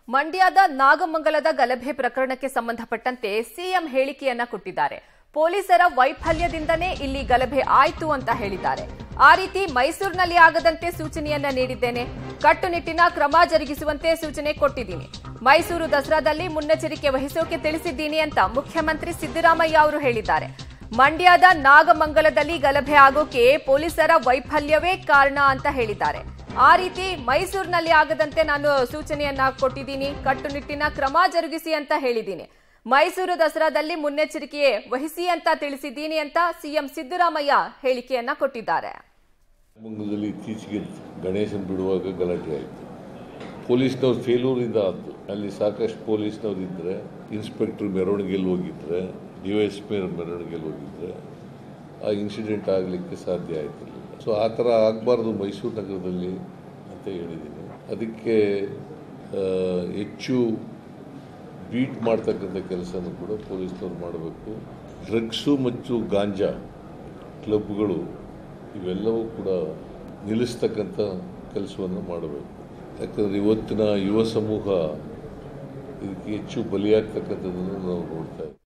ಮಂಡ್ಯದ ನಾಗಮಂಗಲದ ಗಲಭೆ ಪ್ರಕರಣಕ್ಕೆ ಸಂಬಂಧಪಟ್ಟಂತೆ ಸಿಎಂ ಹೇಳಿಕೆಯನ್ನ ಕೊಟ್ಟಿದ್ದಾರೆ ಪೊಲೀಸರ ವೈಫಲ್ಯದಿಂದನೇ ಇಲ್ಲಿ ಗಲಭೆ ಆಯ್ತು ಅಂತ ಹೇಳಿದ್ದಾರೆ ಆ ರೀತಿ ಮೈಸೂರಿನಲ್ಲಿ ಆಗದಂತೆ ಸೂಚನೆಯನ್ನ ನೀಡಿದ್ದೇನೆ ಕಟ್ಟುನಿಟ್ಟಿನ ಕ್ರಮ ಜರುಗಿಸುವಂತೆ ಸೂಚನೆ ಕೊಟ್ಟಿದ್ದೀನಿ ಮೈಸೂರು ದಸರಾದಲ್ಲಿ ಮುನ್ನೆಚ್ಚರಿಕೆ ವಹಿಸೋಕೆ ತಿಳಿಸಿದ್ದೀನಿ ಅಂತ ಮುಖ್ಯಮಂತ್ರಿ ಸಿದ್ದರಾಮಯ್ಯ ಅವರು ಹೇಳಿದ್ದಾರೆ ಮಂಡ್ಯದ ನಾಗಮಂಗಲದಲ್ಲಿ ಗಲಭೆ ಆಗೋಕೆ ಪೊಲೀಸರ ವೈಫಲ್ಯವೇ ಕಾರಣ ಅಂತ ಹೇಳಿದ್ದಾರೆ ಆ ರೀತಿ ಮೈಸೂರಿನಲ್ಲಿ ಆಗದಂತೆ ನಾನು ಸೂಚನೆಯನ್ನ ಕೊಟ್ಟಿದ್ದೀನಿ ಕಟ್ಟುನಿಟ್ಟಿನ ಕ್ರಮ ಜರುಗಿಸಿ ಅಂತ ಹೇಳಿದ್ದೀನಿ ಮೈಸೂರು ದಸರಾದಲ್ಲಿ ಮುನ್ನೆಚ್ಚರಿಕೆ ವಹಿಸಿ ಅಂತ ತಿಳಿಸಿದ್ದೀನಿ ಅಂತ ಸಿಎಂ ಸಿದ್ದರಾಮಯ್ಯ ಹೇಳಿಕೆಯನ್ನ ಕೊಟ್ಟಿದ್ದಾರೆ ಮಂಗಲದಲ್ಲಿ ಇತ್ತೀಚೆಗೆ ಗಣೇಶನ್ ಬಿಡುವಾಗ ಗಲಾಟೆ ಆಯಿತು ಪೊಲೀಸ್ನವ್ರು ಫೇಲೂರಿಂದ ಆದ್ದು ಅಲ್ಲಿ ಸಾಕಷ್ಟು ಪೊಲೀಸ್ನವ್ರು ಇದ್ದರೆ ಇನ್ಸ್ಪೆಕ್ಟರ್ ಮೆರವಣಿಗೆಯಲ್ಲಿ ಹೋಗಿದ್ರೆ ಡಿ ಎಸ್ ಪಿ ಮೆರವಣಿಗೆಯಲ್ಲಿ ಹೋಗಿದ್ರೆ ಆ ಇನ್ಸಿಡೆಂಟ್ ಆಗಲಿಕ್ಕೆ ಸಾಧ್ಯ ಆಯ್ತಿರಲಿಲ್ಲ ಸೊ ಆ ಥರ ಆಗಬಾರ್ದು ಮೈಸೂರು ನಗರದಲ್ಲಿ ಅಂತ ಹೇಳಿದ್ದೀನಿ ಅದಕ್ಕೆ ಆ, ಹೆಚ್ಚು ಬೀಟ್ ಮಾಡ್ತಕ್ಕಂಥ ಕೆಲಸನೂ ಕೂಡ ಪೊಲೀಸ್ನವ್ರು ಮಾಡಬೇಕು ಡ್ರಗ್ಸು ಮತ್ತು ಗಾಂಜಾ ಕ್ಲಬ್ಗಳು ಇವೆಲ್ಲವೂ ಕೂಡ ನಿಲ್ಲಿಸ್ತಕ್ಕಂಥ ಕೆಲಸವನ್ನು ಮಾಡಬೇಕು ಯಾಕಂದರೆ ಇವತ್ತಿನ ಯುವ ಸಮೂಹ ಇದಕ್ಕೆ ಹೆಚ್ಚು ಬಲಿಯಾಗ್ತಕ್ಕಂಥದ್ದನ್ನು ನಾವು ನೋಡ್ತಾ ಇದ್ದೀವಿ